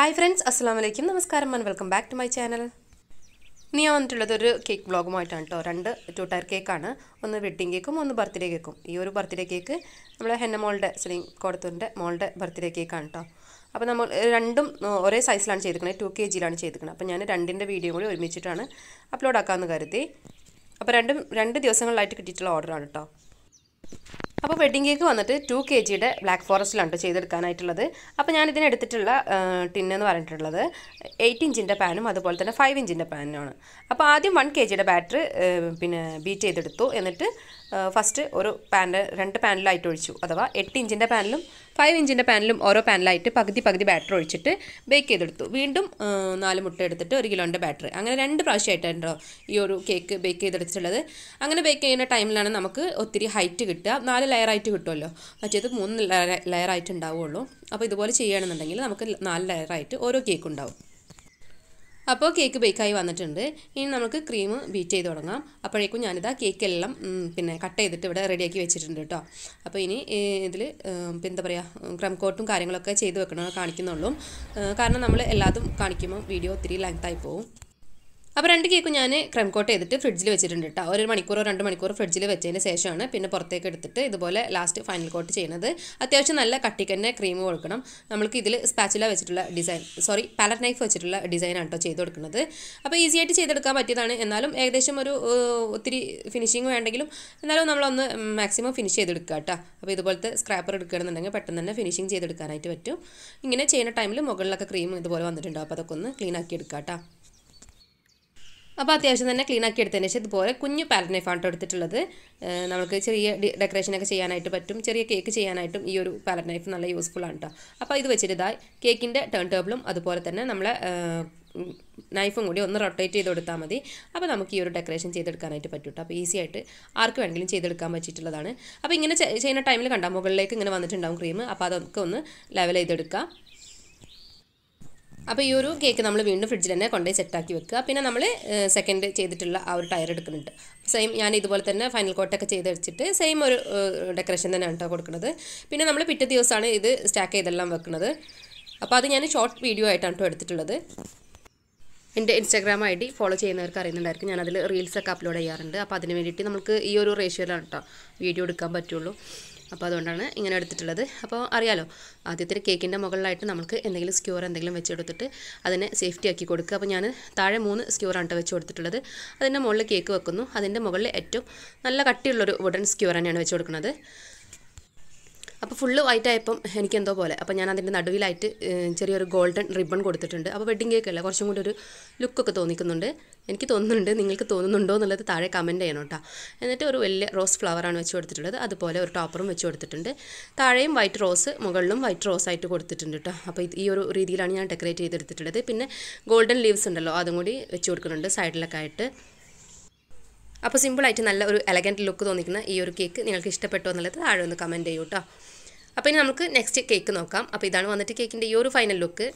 hi friends അസ്സാം വലൈക്കും നമസ്കാരം and welcome back to my channel ഇനി ഞാൻ വന്നിട്ടുള്ളത് ഒരു കേക്ക് വ്ളോഗുമായിട്ടാണ് കേട്ടോ രണ്ട് ടു ടയർ കേക്കാണ് ഒന്ന് വെഡ്ഡിങ് കേക്കും ഒന്ന് ബർത്ത്ഡേ കേക്കും ഈ ഒരു ബർത്ത്ഡേ കേക്ക് നമ്മൾ ഹെന്ന മോളുടെ സ്ലിം കോടത്തൂരിൻ്റെ മോളുടെ ബർത്ത്ഡേ കേക്കാണ് കേട്ടോ അപ്പോൾ നമ്മൾ ഏഹ്, രണ്ടും ഏഹ്, ഒരേ സൈസിലാണ് ചെയ്തിരിക്കുന്നത് ടു കെ ജിയിലാണ് ചെയ്തിരിക്കുന്നത് അപ്പോൾ ഞാൻ രണ്ടിൻ്റെ വീഡിയോ കൂടി ഒരുമിച്ചിട്ടാണ് അപ്ലോഡ് ആക്കാമെന്ന് കരുതി അപ്പോൾ രണ്ടും രണ്ട് ദിവസങ്ങളിലായിട്ട് കിട്ടിയിട്ടുള്ള ഓർഡറാണ് കേട്ടോ അപ്പോൾ വെഡ്ഡിംഗ് കേക്ക് വന്നിട്ട് ടു കെ ജിയുടെ ബ്ലാക്ക് ഫോറസ്റ്റിലാണ് കേട്ടോ ചെയ്തെടുക്കാനായിട്ടുള്ളത് അപ്പോൾ ഞാൻ ഇതിന് എടുത്തിട്ടുള്ള ടിൻ എന്ന് പറഞ്ഞിട്ടുള്ളത് എയ്റ്റ് ഇഞ്ചിൻ്റെ പാനും അതുപോലെ തന്നെ ഫൈവ് ഇഞ്ചിൻ്റെ പാനുമാണ് അപ്പോൾ ആദ്യം വൺ കെ ജിയുടെ ബാറ്റർ പിന്നെ ബീറ്റ് ചെയ്തെടുത്തു എന്നിട്ട് ഫസ്റ്റ് ഒരു പാനിൽ രണ്ട് പാനിലായിട്ട് ഒഴിച്ചു അഥവാ എട്ട് ഇഞ്ചിൻ്റെ പാനിലും ഫൈവ് ഇഞ്ചിൻ്റെ പാനിലും ഓരോ പാനിലായിട്ട് പകുതി പകുതി ബാറ്റർ ഒഴിച്ചിട്ട് ബേക്ക് ചെയ്തെടുത്തു വീണ്ടും ആ, നാല് മുട്ട എടുത്തിട്ട് ഒരു കിലോൻ്റെ ബാറ്റർ അങ്ങനെ രണ്ട് പ്രാവശ്യമായിട്ടാണോ ഈ ഒരു കേക്ക് ബേക്ക് ചെയ്തെടുത്തിട്ടുള്ളത് അങ്ങനെ ബേക്ക് ചെയ്യുന്ന ടൈമിലാണ് നമുക്ക് ഒത്തിരി ഹൈറ്റ് കിട്ടുക നാല് ലെയറായിട്ട് കിട്ടുമല്ലോ മറ്റേത് മൂന്ന് ലെയറായിട്ട് ഉണ്ടാവുള്ളൂ അപ്പോൾ ഇതുപോലെ ചെയ്യുകയാണെന്നുണ്ടെങ്കിൽ നമുക്ക് നാല് ലെയറായിട്ട് ഓരോ കേക്ക് ഉണ്ടാവും അപ്പോൾ കേക്ക് ബേക്കായി വന്നിട്ടുണ്ട് ഇനി നമുക്ക് ക്രീം ബീറ്റ് ചെയ്ത് തുടങ്ങാം അപ്പോഴേക്കും ഞാനിതാ കേക്കെല്ലാം ഉം, പിന്നെ കട്ട് ചെയ്തിട്ട് ഇവിടെ റെഡിയാക്കി വെച്ചിട്ടുണ്ട് കേട്ടോ അപ്പോൾ ഇനി ഇതിൽ എന്താ പറയുക ക്രം കോട്ടും കാര്യങ്ങളൊക്കെ ചെയ്ത് വെക്കണം കാണിക്കുന്നുള്ളൂ ഏഹ്, കാരണം നമ്മൾ എല്ലാതും കാണിക്കുമ്പോൾ വീഡിയോ ഒത്തിരി ലെങ്തായി പോകും അപ്പോൾ രണ്ട് കേക്കും ഞാൻ ക്രം കോട്ട് ചെയ്തിട്ട് ഫ്രിഡ്ജിൽ വെച്ചിട്ടുണ്ട് കേട്ടോ ഒരു മണിക്കൂറോ രണ്ട് മണിക്കൂറോ ഫ്രിഡ്ജിൽ വെച്ചതിന് ശേഷമാണ് പിന്നെ പുറത്തേക്ക് എടുത്തിട്ട് ഇതുപോലെ ലാസ്റ്റ് ഫൈനൽ കോട്ട് ചെയ്യുന്നത് അത്യാവശ്യം നല്ല കട്ടിക്ക് തന്നെ ക്രീം കൊടുക്കണം നമ്മൾക്ക് ഇതിൽ സ്പാച്ചുല വെച്ചിട്ടുള്ള ഡിസൈൻ സോറി പാലറ്റ് നൈഫ് വെച്ചിട്ടുള്ള ഡിസൈനാണ് കേട്ടോ ചെയ്ത് കൊടുക്കുന്നത് അപ്പോൾ ഈസി ആയിട്ട് ചെയ്തെടുക്കാൻ പറ്റിയതാണ് എന്നാലും ഏകദേശം ഒരു ഏഹ്, ഒത്തിരി ഫിനിഷിങ് വേണ്ടെങ്കിലും എന്നാലും നമ്മളൊന്ന് മാക്സിമം ഫിനിഷ് ചെയ്തെടുക്കുക കേട്ടോ അപ്പോൾ ഇതുപോലത്തെ സ്ക്രാപ്പർ എടുക്കുകയാണെന്നുണ്ടെങ്കിൽ പെട്ടെന്ന് തന്നെ ഫിനിഷിങ് ചെയ്തെടുക്കാനായിട്ട് പറ്റും ഇങ്ങനെ ചെയ്യുന്ന ടൈമിൽ മുകളിലൊക്കെ ക്രീം ഇതുപോലെ വന്നിട്ടുണ്ടാവും അപ്പോൾ അതൊക്കെ ഒന്ന് ക്ലീൻ ആക്കി എടുക്കുക കേട്ടോ അപ്പോൾ അത്യാവശ്യം തന്നെ ക്ലീൻ ആക്കി എടുത്തതിന് ശേഷം ഇതുപോലെ കുഞ്ഞു പാലറ്റ് നൈഫാണ് കേട്ടോ എടുത്തിട്ടുള്ളത് ഏഹ് നമുക്ക് ചെറിയ ഡി- ഡെക്കറേഷനൊക്കെ ചെയ്യാനായിട്ട് പറ്റും ചെറിയ കേക്ക് ചെയ്യാനായിട്ടും ഈ ഒരു പാലറ്റ് നൈഫ് നല്ല യൂസ്ഫുൾ ആണ് കേട്ടോ അപ്പോൾ ഇത് വെച്ചിട്ട് ഇതാ കേക്കിൻ്റെ ടേൺ ടേബിളും അതുപോലെ തന്നെ നമ്മളെ നൈഫും കൂടി ഒന്ന് റൊട്ടേറ്റ് ചെയ്ത് കൊടുത്താൽ മതി അപ്പോൾ നമുക്ക് ഈ ഒരു ഡെക്കറേഷൻ ചെയ്തെടുക്കാനായിട്ട് പറ്റും കേട്ടോ അപ്പോൾ ഈസി ആയിട്ട് ആർക്ക് വേണമെങ്കിലും ചെയ്തെടുക്കാൻ പറ്റിയിട്ടുള്ളതാണ് അപ്പോൾ ഇങ്ങനെ ചെ- ചെയ്യുന്ന ടൈമിൽ കണ്ടാൽ മുകളിലേക്ക് ഇങ്ങനെ വന്നിട്ടുണ്ടാവും ക്രീം അപ്പോൾ അതൊക്കെ ഒന്ന് ലെവൽ ചെയ്തെടുക്കുക അപ്പോൾ ഈ ഒരു കേക്ക് നമ്മൾ വീണ്ടും ഫ്രിഡ്ജിൽ തന്നെ കൊണ്ടുപോയി സെറ്റാക്കി വെക്കുക പിന്നെ നമ്മൾ സെക്കൻഡ് ചെയ്തിട്ടുള്ള ആ ഒരു ടയർ എടുക്കുന്നുണ്ട് സെയിം ഞാൻ ഇതുപോലെ തന്നെ ഫൈനൽ കോട്ടൊക്കെ ചെയ്ത് വെച്ചിട്ട് സെയിം ഒരു ഡെക്കറേഷൻ തന്നെയാണ് കേട്ടോ കൊടുക്കുന്നത് പിന്നെ നമ്മൾ പിറ്റേ ദിവസമാണ് ഇത് സ്റ്റാക്ക് ചെയ്തെല്ലാം വെക്കുന്നത് അപ്പോൾ അത് ഞാൻ ഷോർട്ട് വീഡിയോ ആയിട്ടാണ് കേട്ടോ എടുത്തിട്ടുള്ളത് എൻ്റെ ഇൻസ്റ്റാഗ്രാം ഐ ഡി ഫോളോ ചെയ്യുന്നവർക്ക് അറിയുന്നുണ്ടായിരിക്കും ഞാനതിൽ റീൽസൊക്കെ അപ്ലോഡ് ചെയ്യാറുണ്ട് അപ്പോൾ അതിന് വേണ്ടിയിട്ട് നമുക്ക് ഈ ഒരു റേഷ്യോയിലാണ് കേട്ടോ വീഡിയോ എടുക്കാൻ പറ്റുള്ളൂ അപ്പോൾ അതുകൊണ്ടാണ് ഇങ്ങനെ എടുത്തിട്ടുള്ളത് അപ്പോൾ അറിയാലോ ആദ്യത്തെ കേക്കിൻ്റെ മുകളിലായിട്ട് നമുക്ക് എന്തെങ്കിലും സ്ക്യൂർ എന്തെങ്കിലും വെച്ചെടുത്തിട്ട് അതിനെ സേഫ്റ്റി ആക്കി കൊടുക്കുക അപ്പോൾ ഞാൻ താഴെ മൂന്ന് സ്ക്യൂറാണ് കേട്ടോ വെച്ച് കൊടുത്തിട്ടുള്ളത് അതിൻ്റെ മുകളിൽ കേക്ക് വെക്കുന്നു അതിൻ്റെ മുകളിൽ ഏറ്റവും നല്ല കട്ടിയുള്ളൊരു വുഡൻ സ്ക്യൂർ തന്നെയാണ് വെച്ച് കൊടുക്കുന്നത് അപ്പോൾ ഫുള്ള് വൈറ്റ് ആയപ്പം എനിക്ക് എന്തോ പോലെ അപ്പോൾ ഞാൻ അതിൻ്റെ നടുവിലായിട്ട് ഏഹ്, ചെറിയൊരു ഗോൾഡൻ റിബൺ കൊടുത്തിട്ടുണ്ട് അപ്പോൾ വെഡ്ഡിങ് കേക്ക് അല്ലേ കുറച്ചും കൂടി ഒരു ലുക്കൊക്കെ തോന്നിക്കുന്നുണ്ട് എനിക്ക് തോന്നുന്നുണ്ട് നിങ്ങൾക്ക് തോന്നുന്നുണ്ടോ എന്നുള്ളത് താഴെ കമൻറ്റ് ചെയ്യണം കേട്ടോ എന്നിട്ട് ഒരു വലിയ റോസ് ഫ്ലവറാണ് വെച്ച് കൊടുത്തിട്ടുള്ളത് അതുപോലെ ഒരു ടോപ്പറും വെച്ച് കൊടുത്തിട്ടുണ്ട് താഴെയും വൈറ്റ് റോസ് മുകളിലും വൈറ്റ് റോസ് ആയിട്ട് കൊടുത്തിട്ടുണ്ട് കേട്ടോ അപ്പോൾ ഇത് ഈ ഒരു രീതിയിലാണ് ഞാൻ ഡെക്കറേറ്റ് ചെയ്തെടുത്തിട്ടുള്ളത് പിന്നെ ഗോൾഡൻ ലീവ്സ് ഉണ്ടല്ലോ അതും കൂടി വെച്ച് കൊടുക്കുന്നുണ്ട് സൈഡിലൊക്കെ ആയിട്ട് അപ്പോൾ സിമ്പിളായിട്ട് നല്ല ഒരു എലഗൻറ്റ് ലുക്ക് തോന്നിക്കുന്ന ഈ ഒരു കേക്ക് നിങ്ങൾക്ക് ഇഷ്ടപ്പെട്ടോ എന്നുള്ളത് താഴെ ഒന്ന് കമൻറ്റ് ചെയ്യൂ കേട്ടോ അപ്പോൾ ഇനി നമുക്ക് നെക്സ്റ്റ് കേക്ക് നോക്കാം അപ്പോൾ ഇതാണ് വന്നിട്ട് കേക്കിൻ്റെ ഈ ഒരു ഫൈനൽ ലുക്ക്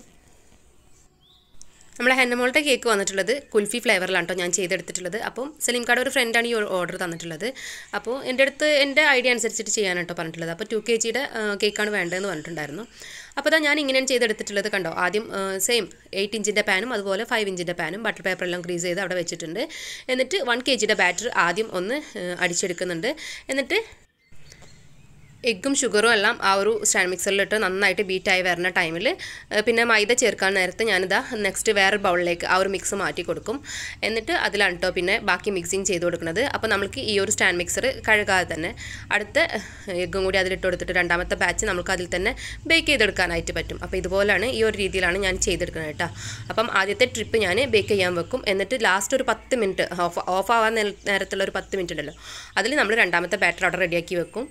നമ്മളെ ഹെന്നമോളുടെ കേക്ക് വന്നിട്ടുള്ളത് കുൽഫി ഫ്ലേവറിലാണ് കേട്ടോ ഞാൻ ചെയ്തെടുത്തിട്ടുള്ളത് അപ്പം സലീം കാർഡ് ഒരു ഫ്രണ്ടാണ് ഈ ഓർഡർ തന്നിട്ടുള്ളത് അപ്പോൾ എൻ്റെ അടുത്ത് എൻ്റെ ഐഡിയ അനുസരിച്ചിട്ട് ചെയ്യാനാണ് കേട്ടോ പറഞ്ഞിട്ടുള്ളത് അപ്പോൾ ടു കെ ജിയുടെ കേക്കാണ് വേണ്ടതെന്ന് പറഞ്ഞിട്ടുണ്ടായിരുന്നു അപ്പോൾ അതാ ഞാൻ ഇങ്ങനെയാണ് ചെയ്തെടുത്തിട്ടുള്ളത് കണ്ടോ ആദ്യം സെയിം എയ്റ്റ് ഇഞ്ചിൻ്റെ പാനും അതുപോലെ ഫൈവ് ഇഞ്ചിൻ്റെ പാനും ബട്ടർ പേപ്പറെല്ലാം ഗ്രീസ് ചെയ്ത് അവിടെ വെച്ചിട്ടുണ്ട് എന്നിട്ട് വൺ കെ ജിയുടെ ബാറ്റർ ആദ്യം ഒന്ന് ആ, അടിച്ചെടുക്കുന്നുണ്ട് എന്നിട്ട് എഗ്ഗും ഷുഗറും എല്ലാം ആ ഒരു സ്റ്റാൻഡ് മിക്സറിലിട്ട് നന്നായിട്ട് ബീറ്റായി വരുന്ന ടൈമിൽ പിന്നെ മൈദ ചേർക്കാൻ നേരത്തെ ഞാനിതാ നെക്സ്റ്റ് വേറെ ബൗളിലേക്ക് ആ ഒരു മിക്സ് മാറ്റി കൊടുക്കും എന്നിട്ട് അതിലാണ് കേട്ടോ പിന്നെ ബാക്കി മിക്സിങ് ചെയ്ത് കൊടുക്കുന്നത് അപ്പോൾ നമുക്ക് ഈ ഒരു സ്റ്റാൻഡ് മിക്സർ കഴുകാതെ തന്നെ അടുത്ത എഗ്ഗും കൂടി അതിലിട്ട് കൊടുത്തിട്ട് രണ്ടാമത്തെ ബാച്ച് നമുക്ക് അതിൽ തന്നെ ബേക്ക് ചെയ്തെടുക്കാനായിട്ട് പറ്റും അപ്പോൾ ഇതുപോലെയാണ് ഈ ഒരു രീതിയിലാണ് ഞാൻ ചെയ്തെടുക്കുന്നത് കേട്ടോ അപ്പം ആദ്യത്തെ ട്രിപ്പ് ഞാൻ ബേക്ക് ചെയ്യാൻ വെക്കും എന്നിട്ട് ലാസ്റ്റ് ഒരു പത്ത് മിനിറ്റ് ഓഫ് ഓഫ് ആവാൻ നേര- നേരത്തുള്ള ഒരു പത്ത് മിനിറ്റ് ഉണ്ടല്ലോ അതിൽ നമ്മൾ രണ്ടാമത്തെ ബാറ്റർ അവിടെ റെഡിയാക്കി വെക്കും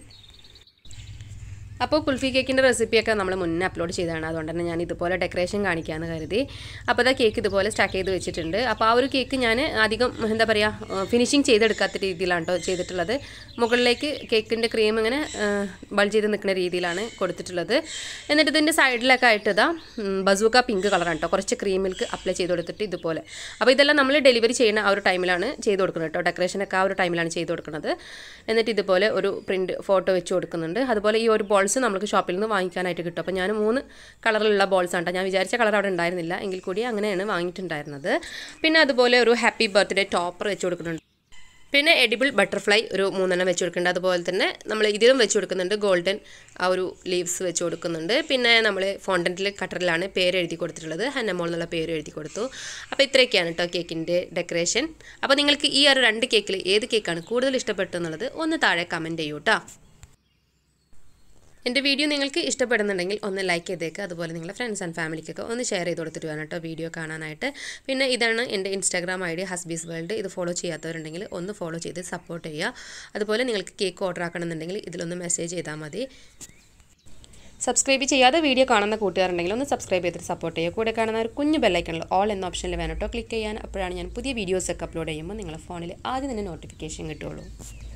അപ്പോൾ കുൽഫി കേക്കിൻ്റെ റെസിപ്പിയൊക്കെ നമ്മൾ മുന്നേ അപ്ലോഡ് ചെയ്തതാണ് അതുകൊണ്ട് തന്നെ ഞാൻ ഇതുപോലെ ഡെക്കറേഷൻ കാണിക്കാമെന്ന് കരുതി അപ്പോൾ അതാ കേക്ക് ഇതുപോലെ സ്റ്റാക്ക് ചെയ്ത് വെച്ചിട്ടുണ്ട് അപ്പോൾ ആ ഒരു കേക്ക് ഞാൻ അധികം എന്താ പറയുക ഫിനിഷിങ് ചെയ്തെടുക്കാത്ത രീതിയിലാണ് കേട്ടോ ചെയ്തിട്ടുള്ളത് മുകളിലേക്ക് കേക്കിൻ്റെ ക്രീം ഇങ്ങനെ ബൾജ് ചെയ്ത് നിൽക്കുന്ന രീതിയിലാണ് കൊടുത്തിട്ടുള്ളത് എന്നിട്ട് ഇതിൻ്റെ സൈഡിലൊക്കെ ആയിട്ട് ഇതാ ബസൂക്ക പിങ്ക് കളറാണ് കേട്ടോ കുറച്ച് ക്രീം മിൽക്ക് അപ്ലൈ ചെയ്ത് കൊടുത്തിട്ട് ഇതുപോലെ അപ്പോൾ ഇതെല്ലാം നമ്മൾ ഡെലിവറി ചെയ്യുന്ന ആ ഒരു ടൈമിലാണ് ചെയ്ത് കൊടുക്കുന്നത് കേട്ടോ ഡെക്കറേഷനൊക്കെ ആ ഒരു ടൈമിലാണ് ചെയ്ത് കൊടുക്കുന്നത് എന്നിട്ട് ഇതുപോലെ ഒരു പ്രിൻറ്റ് ഫോട്ടോ വെച്ച് കൊടുക്കുന്നുണ്ട് അതുപോലെ ഈ ഒരു ബോൾ ബോൾസ് നമുക്ക് ഷോപ്പിൽ നിന്ന് വാങ്ങിക്കാനായിട്ട് കിട്ടും അപ്പോൾ ഞാൻ മൂന്ന് കളറിലുള്ള ബോൾസ് ആണ് ഞാൻ വിചാരിച്ച കളർ അവിടെ ഉണ്ടായിരുന്നില്ല എങ്കിൽ കൂടി അങ്ങനെയാണ് വാങ്ങിയിട്ടുണ്ടായിരുന്നത് പിന്നെ അതുപോലെ ഒരു ഹാപ്പി ബർത്ത്ഡേ ടോപ്പർ വെച്ച് കൊടുക്കുന്നുണ്ട് പിന്നെ എഡിബിൾ ബട്ടർഫ്ലൈ ഒരു മൂന്നെണ്ണം വെച്ച് കൊടുക്കുന്നുണ്ട് അതുപോലെ തന്നെ നമ്മൾ ഇതിലും വെച്ച് കൊടുക്കുന്നുണ്ട് ഗോൾഡൻ ആ ഒരു ലീവ്സ് വെച്ച് കൊടുക്കുന്നുണ്ട് പിന്നെ നമ്മൾ ഫോണ്ടൻറ്റിൽ കട്ടറിലാണ് പേര് എഴുതി കൊടുത്തിട്ടുള്ളത് ഹന്നമോൾ എന്നുള്ള പേര് എഴുതി കൊടുത്തു അപ്പോൾ ഇത്രയൊക്കെയാണ് കേട്ടോ കേക്കിൻ്റെ ഡെക്കറേഷൻ അപ്പോൾ നിങ്ങൾക്ക് ഈ ഒരു രണ്ട് കേക്കിൽ ഏത് കേക്കാണ് കൂടുതൽ ഇഷ്ടപ്പെട്ടെന്നുള്ളത് ഒന്ന് താഴെ കമൻറ്റ് ചെയ്യൂ കേട്ടോ എൻ്റെ വീഡിയോ നിങ്ങൾക്ക് ഇഷ്ടപ്പെടുന്നുണ്ടെങ്കിൽ ഒന്ന് ലൈക്ക് ചെയ്തേക്കുക അതുപോലെ നിങ്ങളുടെ ഫ്രണ്ട്സ് ആൻഡ് ഫാമിലിക്കൊക്കെ ഒന്ന് ഷെയർ ചെയ്ത് കൊടുത്തിട്ട് വേണം കേട്ടോ വീഡിയോ കാണാനായിട്ട് പിന്നെ ഇതാണ് എൻ്റെ ഇൻസ്റ്റാഗ്രാം ഐ ഡി ഹസ്ബീസ് വേൾഡ് ഇത് ഫോളോ ചെയ്യാത്തവരുണ്ടെങ്കിൽ ഒന്ന് ഫോളോ ചെയ്ത് സപ്പോർട്ട് ചെയ്യുക അതുപോലെ നിങ്ങൾക്ക് കേക്ക് ഓർഡർ ആക്കണമെന്നുണ്ടെങ്കിൽ ഇതിലൊന്ന് മെസ്സേജ് ചെയ്താൽ മതി സബ്സ്ക്രൈബ് ചെയ്യാതെ വീഡിയോ കാണുന്ന കൂട്ടുകാരുണ്ടെങ്കിൽ ഒന്ന് സബ്സ്ക്രൈബ് ചെയ്തിട്ട് സപ്പോർട്ട് ചെയ്യുക കൂടെ കാണുന്ന ഒരു കുഞ്ഞു ബെല്ലൈക്കണിൽ ഓൾ എന്ന ഓപ്ഷനിൽ വേണം കേട്ടോ ക്ലിക്ക് ചെയ്യാൻ അപ്പോഴാണ് ഞാൻ പുതിയ വീഡിയോസൊക്കെ അപ്ലോഡ് ചെയ്യുമ്പോൾ നിങ്ങളുടെ ഫോണിൽ ആദ്യം തന്നെ നോട്ടിഫിക്കേഷൻ കിട്ടുള്ളൂ